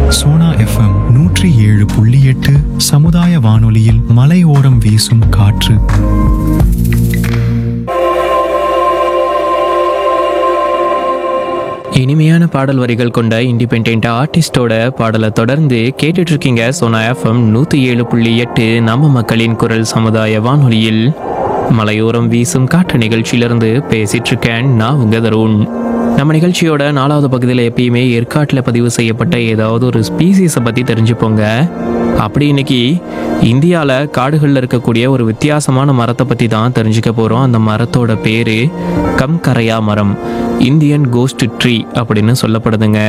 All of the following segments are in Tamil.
சோனா எஃப்எம் நூற்றி ஏழு புள்ளி எட்டு சமுதாய வானொலியில் மலையோரம் வீசும் காற்று இனிமையான பாடல் வரிகள் கொண்ட இண்டிபெண்ட் ஆர்டிஸ்டோட பாடலை தொடர்ந்து கேட்டுட்டு இருக்கீங்க சோனா எஃப்எம் நூற்றி ஏழு புள்ளி எட்டு நம்ம மக்களின் குரல் சமுதாய வானொலியில் மலையோரம் வீசும் காற்று நிகழ்ச்சியிலிருந்து பேசிட்டு இருக்கேன் நான் உங்க தருண் நம்ம நிகழ்ச்சியோட நாலாவது பகுதியில் எப்பயுமே ஏற்காட்டில் பதிவு செய்யப்பட்ட ஏதாவது ஒரு ஸ்பீசிஸை பற்றி தெரிஞ்சுப்போங்க அப்படி இன்னைக்கு இந்தியாவில் காடுகளில் இருக்கக்கூடிய ஒரு வித்தியாசமான மரத்தை பற்றி தான் தெரிஞ்சுக்க போகிறோம் அந்த மரத்தோட பேர் கம்கரையா மரம் இந்தியன் கோஸ்ட் ட்ரீ அப்படின்னு சொல்லப்படுதுங்க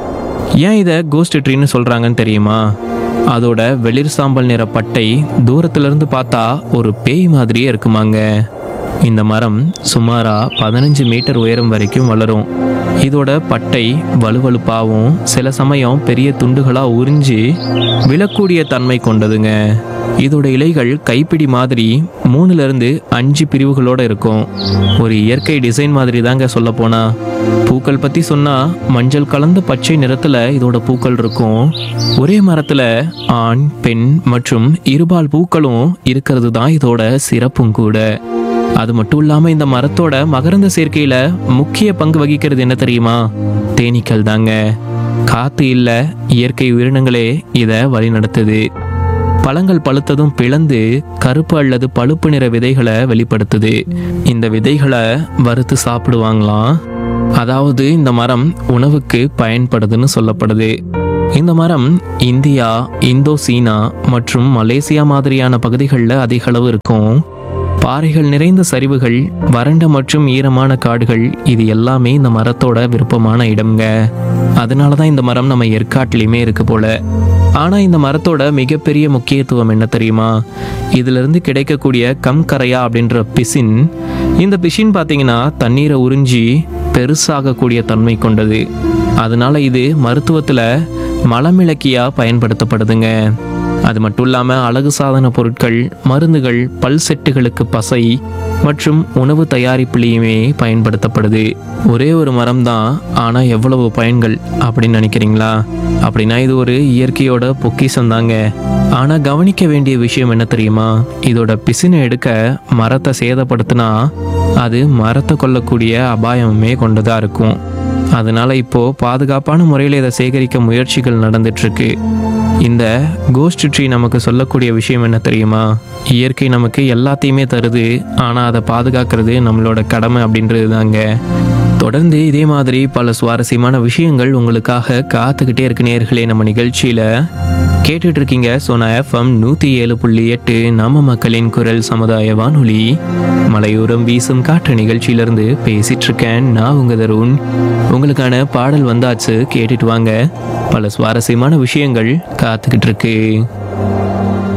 ஏன் இதை கோஸ்ட் ட்ரீன்னு சொல்கிறாங்கன்னு தெரியுமா அதோட வெளிர் சாம்பல் நிற பட்டை தூரத்திலிருந்து பார்த்தா ஒரு பேய் மாதிரியே இருக்குமாங்க இந்த மரம் சுமாரா பதினஞ்சு மீட்டர் உயரம் வரைக்கும் வளரும் இதோட பட்டை வலுவலுப்பாகவும் சில சமயம் பெரிய துண்டுகளா உறிஞ்சி விழக்கூடிய தன்மை கொண்டதுங்க இதோட இலைகள் கைப்பிடி மாதிரி மூணுல இருந்து அஞ்சு பிரிவுகளோட இருக்கும் ஒரு இயற்கை டிசைன் மாதிரி தாங்க சொல்ல போனா பூக்கள் பத்தி சொன்னா மஞ்சள் கலந்த பச்சை நிறத்துல இதோட பூக்கள் இருக்கும் ஒரே மரத்துல ஆண் பெண் மற்றும் இருபால் பூக்களும் இருக்கிறது தான் இதோட சிறப்பும் கூட அது மட்டும் இல்லாம இந்த மரத்தோட மகரந்த சேர்க்கையில முக்கிய பங்கு வகிக்கிறது என்ன தெரியுமா தேனீக்கள் தாங்க காத்து இல்ல இயற்கை உயிரினங்களே இத வழி நடத்துது பழங்கள் பழுத்ததும் பிளந்து கருப்பு அல்லது பழுப்பு நிற விதைகளை வெளிப்படுத்துது இந்த விதைகளை வறுத்து சாப்பிடுவாங்களாம் அதாவது இந்த மரம் உணவுக்கு பயன்படுதுன்னு சொல்லப்படுது இந்த மரம் இந்தியா இந்தோ சீனா மற்றும் மலேசியா மாதிரியான பகுதிகளில் அதிக அளவு இருக்கும் பாறைகள் நிறைந்த சரிவுகள் வறண்ட மற்றும் ஈரமான காடுகள் இது எல்லாமே இந்த மரத்தோட விருப்பமான இடம்ங்க அதனால தான் இந்த மரம் நம்ம ஏற்காட்டிலையுமே இருக்கு போல ஆனா இந்த மரத்தோட மிகப்பெரிய முக்கியத்துவம் என்ன தெரியுமா இதுல இருந்து கிடைக்கக்கூடிய கம்கரையா அப்படின்ற பிசின் இந்த பிசின் பார்த்தீங்கன்னா தண்ணீரை உறிஞ்சி பெருசாகக்கூடிய தன்மை கொண்டது அதனால இது மருத்துவத்துல மலமிளக்கியா பயன்படுத்தப்படுதுங்க அது மட்டும் இல்லாமல் அழகு சாதன பொருட்கள் மருந்துகள் பல் செட்டுகளுக்கு பசை மற்றும் உணவு தயாரிப்புலேயுமே பயன்படுத்தப்படுது ஒரே ஒரு மரம் தான் ஆனால் எவ்வளவு பயன்கள் அப்படின்னு நினைக்கிறீங்களா அப்படின்னா இது ஒரு இயற்கையோட பொக்கிஷம் தாங்க ஆனால் கவனிக்க வேண்டிய விஷயம் என்ன தெரியுமா இதோட பிசினை எடுக்க மரத்தை சேதப்படுத்தினா அது மரத்தை கொல்லக்கூடிய அபாயமுமே கொண்டதாக இருக்கும் அதனால இப்போ பாதுகாப்பான முறையில் இதை சேகரிக்க முயற்சிகள் நடந்துட்டு இருக்கு இந்த கோஸ்ட் ட்ரீ நமக்கு சொல்லக்கூடிய விஷயம் என்ன தெரியுமா இயற்கை நமக்கு எல்லாத்தையுமே தருது ஆனால் அதை பாதுகாக்கிறது நம்மளோட கடமை அப்படின்றது தாங்க தொடர்ந்து இதே மாதிரி பல சுவாரஸ்யமான விஷயங்கள் உங்களுக்காக காத்துக்கிட்டே இருக்கு நேர்களே நம்ம நிகழ்ச்சியில் கேட்டுட்டு இருக்கீங்க சோனா எஃப்எம் நூற்றி ஏழு புள்ளி எட்டு நம்ம மக்களின் குரல் சமுதாய வானொலி மலையோரம் வீசும் காற்று நிகழ்ச்சியிலிருந்து பேசிட்டு இருக்கேன் நான் உங்க தருண் உங்களுக்கான பாடல் வந்தாச்சு கேட்டுட்டு வாங்க பல சுவாரஸ்யமான விஷயங்கள் காத்துக்கிட்டு இருக்கு